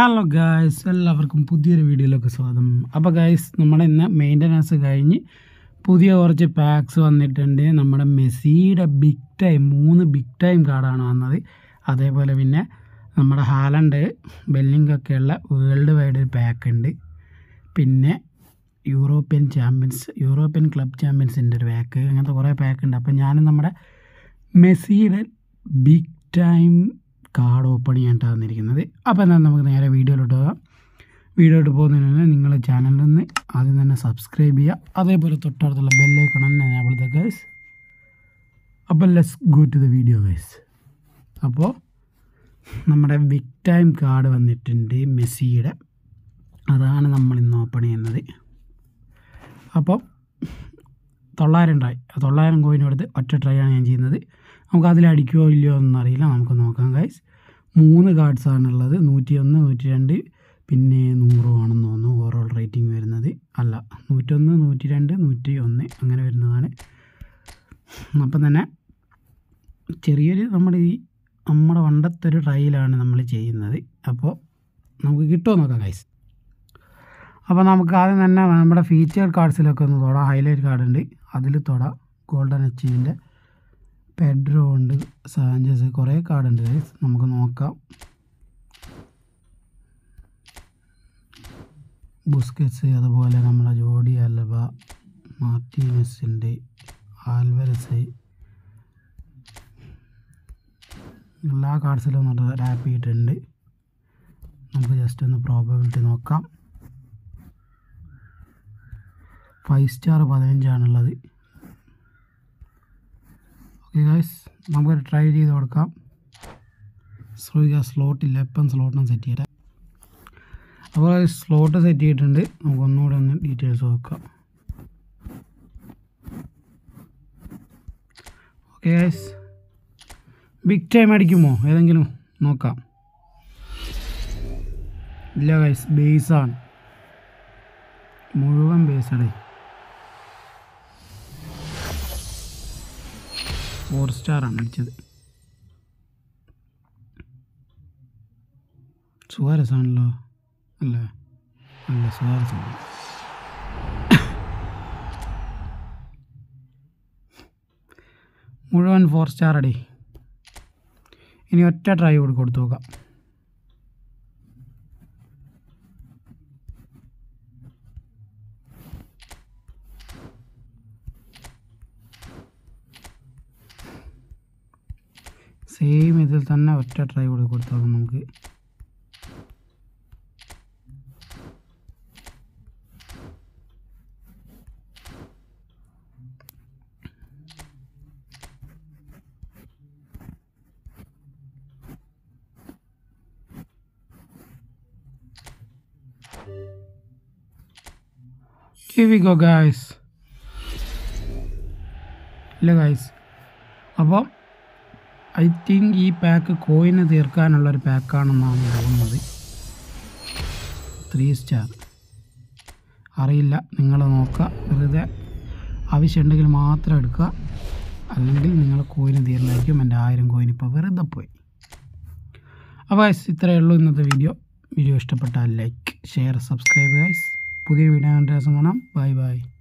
Hello guys എല്ലാവർക്കും പുതിയൊരു വീഡിയോയിലേക്ക് സ്വാഗതം അപ്പോൾ ഗായ്സ് നമ്മുടെ ഇന്ന് മെയിൻ്റനൻസ് കഴിഞ്ഞ് പുതിയ കുറച്ച് പാക്സ് വന്നിട്ടുണ്ട് നമ്മുടെ മെസ്സിയുടെ ബിഗ് ടൈം മൂന്ന് ബിഗ് ടൈം കാർഡാണ് വന്നത് അതേപോലെ പിന്നെ നമ്മുടെ ഹാലണ്ട് ബെല്ലിങ്ങൊക്കെയുള്ള വേൾഡ് വൈഡ് പാക്ക് ഉണ്ട് പിന്നെ യൂറോപ്യൻ ചാമ്പ്യൻസ് യൂറോപ്യൻ ക്ലബ് ചാമ്പ്യൻസിൻ്റെ ഒരു പാക്ക് അങ്ങനത്തെ കുറേ പാക്ക് ഉണ്ട് അപ്പോൾ ഞാനും നമ്മുടെ മെസ്സിയുടെ ബിഗ് ടൈം കാർഡ് ഓപ്പൺ ചെയ്യാനായിട്ടാണ് വന്നിരിക്കുന്നത് അപ്പോൾ എന്നാൽ നമുക്ക് നേരെ വീഡിയോയിലോട്ട് പോകാം വീഡിയോയിലോട്ട് പോകുന്നതിന് മുന്നേ നിങ്ങൾ ചാനലിൽ നിന്ന് ആദ്യം തന്നെ സബ്സ്ക്രൈബ് ചെയ്യുക അതേപോലെ തൊട്ടടുത്തുള്ള ബെല്ലൈക്കണം തന്നെ എനേബിൾ ഗൈസ് അപ്പോൾ let's go to the video guys അപ്പോൾ നമ്മുടെ ബിഗ് ടൈം കാർഡ് വന്നിട്ടുണ്ട് മെസ്സിയുടെ അതാണ് നമ്മൾ ഇന്ന് ഓപ്പൺ ചെയ്യുന്നത് അപ്പോൾ തൊള്ളായിരം ട്രൈ തൊള്ളായിരം കോയിൻ എടുത്ത് ഒറ്റ ട്രൈ ആണ് ഞാൻ ചെയ്യുന്നത് നമുക്ക് അതിൽ അടിക്കുമോ ഇല്ലയോ എന്നൊന്നും അറിയില്ല നമുക്ക് നോക്കാം ഗൈസ് മൂന്ന് കാർഡ്സാണുള്ളത് നൂറ്റി ഒന്ന് നൂറ്റി രണ്ട് പിന്നെ നൂറും ആണെന്ന് തോന്നുന്നു ഓവറോൾ റേറ്റിംഗ് വരുന്നത് അല്ല നൂറ്റൊന്ന് നൂറ്റി രണ്ട് നൂറ്റി ഒന്ന് അങ്ങനെ വരുന്നതാണ് അപ്പം തന്നെ ചെറിയൊരു നമ്മുടെ ഈ നമ്മുടെ പണ്ടത്തെ ഒരു ട്രയലാണ് നമ്മൾ ചെയ്യുന്നത് അപ്പോൾ നമുക്ക് കിട്ടുമോ നോക്കാം ഗൈസ് അപ്പോൾ നമുക്ക് ആദ്യം തന്നെ നമ്മുടെ ഫീച്ചർ കാർഡ്സിലൊക്കെ ഒന്ന് തൊടാം ഹൈലൈറ്റ് കാർഡ് ഉണ്ട് അതിൽ തൊടാം ഗോൾഡൻ അച്ചീവിൻ്റെ പെഡ്രോ ഉണ്ട് സാഞ്ചസ് കുറേ കാർഡ് ഉണ്ട് guys. നമുക്ക് നോക്കാം ബുസ്കറ്റ്സ് അതുപോലെ നമ്മളെ ജോഡി അലബ മാർട്ടീനസ് ഉണ്ട് ആൽവരസ് എല്ലാ കാർഡ്സിലും ഒന്ന് റാപ്പ് ചെയ്തിട്ടുണ്ട് നമുക്ക് ജസ്റ്റ് ഒന്ന് പ്രോബബിലിറ്റി നോക്കാം ഫൈവ് സ്റ്റാർ പതിനഞ്ചാണുള്ളത് ഓക്കെ ഗൈസ് നമുക്ക് ട്രൈ ചെയ്ത് കൊടുക്കാം ശ്രീക സ്ലോട്ടില്ല എപ്പം സ്ലോട്ടിനും സെറ്റ് ചെയ്യട്ടെ അപ്പോൾ സ്ലോട്ട് സെറ്റ് ചെയ്തിട്ടുണ്ട് നമുക്ക് ഒന്നുകൂടെ ഒന്ന് ഡീറ്റെയിൽസ് നോക്കാം ഓക്കെ ഗൈസ് ബിഗ് ടൈം അടിക്കുമോ ഏതെങ്കിലും നോക്കാം ഇല്ല ഗൈസ് ബേസാണ് മുഴുവൻ ബേസടേ ഫോർ സ്റ്റാറാണ് അടിച്ചത് സുവാരസ് ആണല്ലോ അല്ല അല്ല സുവാരസ് ആണ് മുഴുവൻ ഫോർ സ്റ്റാർ അടി ഇനി ഒറ്റ ട്രൈ കൂടി കൊടുത്തു നോക്കാം സെയിം ഇതിൽ തന്നെ ഒറ്റ ട്രൈ കൂടി കൊടുത്താൽ നമുക്ക് Here we go guys ഇല്ല ഗായ്സ് അപ്പോൾ ഐ തിങ്ക് ഈ പാക്ക് കോയിന് തീർക്കാനുള്ള ഒരു പാക്കാണെന്നാണ് തോന്നുന്നത് ത്രീ സ്റ്റാർ അറിയില്ല നിങ്ങൾ നോക്കുക വെറുതെ ആവശ്യമുണ്ടെങ്കിൽ മാത്രം എടുക്കുക അല്ലെങ്കിൽ നിങ്ങൾ കോയിന് തീർന്നായിരിക്കും എൻ്റെ ആയിരം കോയിൻ ഇപ്പോൾ വെറുതെ പോയി അപ്പോൾ ഗൈസ് ഇത്രയേ ഉള്ളൂ ഇന്നത്തെ വീഡിയോ വീഡിയോ ഇഷ്ടപ്പെട്ടാൽ ലൈക്ക് ഷെയർ സബ്സ്ക്രൈബ് ഗൈസ് പുതിയ വീഡിയോ ദിവസം കാണാം ബൈ ബൈ